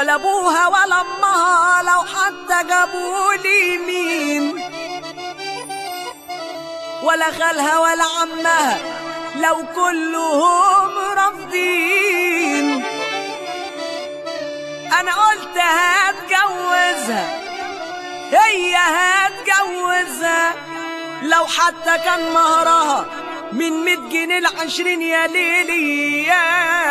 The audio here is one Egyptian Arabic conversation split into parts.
ولا ابوها ولا امها لو حتى جابولي مين ولا خالها ولا عمها لو كلهم رافضين انا قلت هتجوزها هي هتجوزها لو حتى كان مهرها من مية جنيه لعشرين يا ليلي يا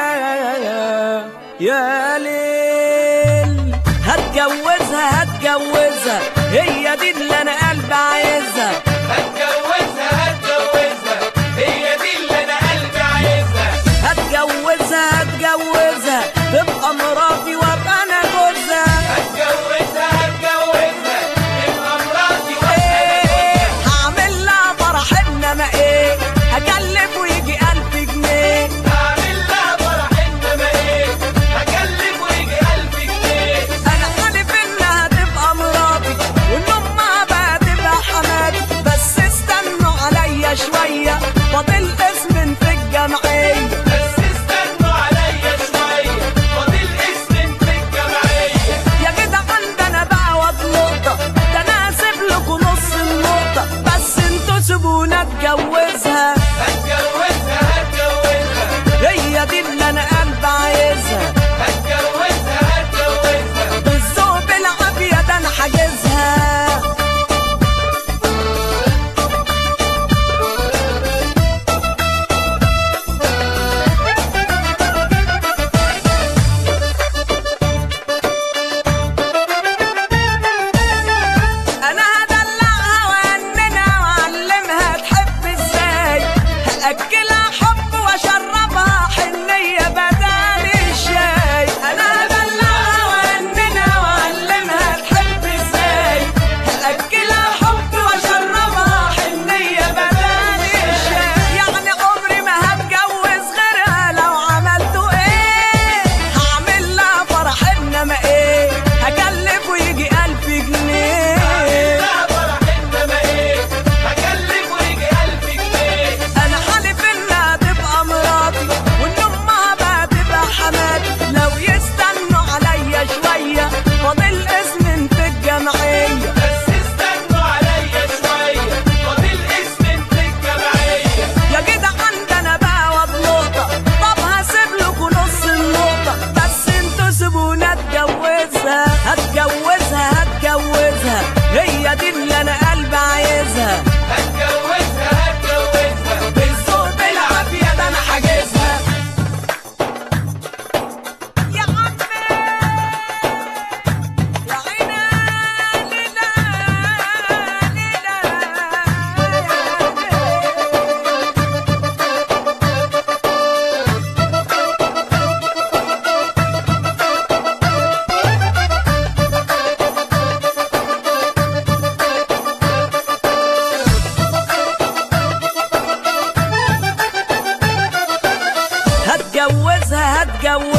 يا ليل هتجوزها هتجوزها هي دي اللي انا قلبي عايزها هتجوزها هتجوزها هي دي اللي انا قلبي عايزها هتجوزها هتجوزها تبقى مراتي وابقى انا جوزها هتجوزها هتجوزها تبقى مراتي ايه وأنا هعمل لها فرح انما ايه هكلف ويجي الف جنيه هعمل لها فرح انما ايه هكلف ويجي ألف جنيه انا حالف انها تبقى مراتي وان امها بقى تبقى حماتي بس استنوا عليا شويه فاضل اسم في الجمعيه بس استنوا عليا شوية فاضل اسم في الجمعية يا جدعان ده انا بقى واد نقطه ده انا هسيب لكم نص النقطه بس انتوا سيبونا اتجوزها هتجوزها هتجوزها هي دي اللي انا قلبي عايزها هتجوزها هتجوزها بالذوق بالعافيه ده انا حاجزها انا هدلعها واننا واعلمها تحب ازاي هاكلها حب واشربها حنيه بدل الشاي انا هدلعها واننا واعلمها تحب ازاي هاكلها حب واشربها حنيه بدل الشاي يعني عمري ما هتجوز غيرها لو عملتوا ايه هعمل لها فرح انما ايه هكلف ويجي الف جنيه لا فرح انما ايه هكلف ويجي ألف جنيه انا حالف انها تبقى مراتي وان امها بقى تبقى حماتي لو يستنوا عليا شويه فاضل اسم في الجمعيه بس استنوا عليا شوية فاضل اسم في الجمعية يا جدعان ده انا بقى واد نقطه طب هسيب لكم نص النقطه بس انتوا سيبونا اتجوزها هتجوزها هتجوزها هي دي اللي انا قلبي عايزها هتجوزها هتجوزها بالذوق بالعافيه ده انا حاجزها يا عمي يا عيني ليلى ليلى هتجوزها هتجوزها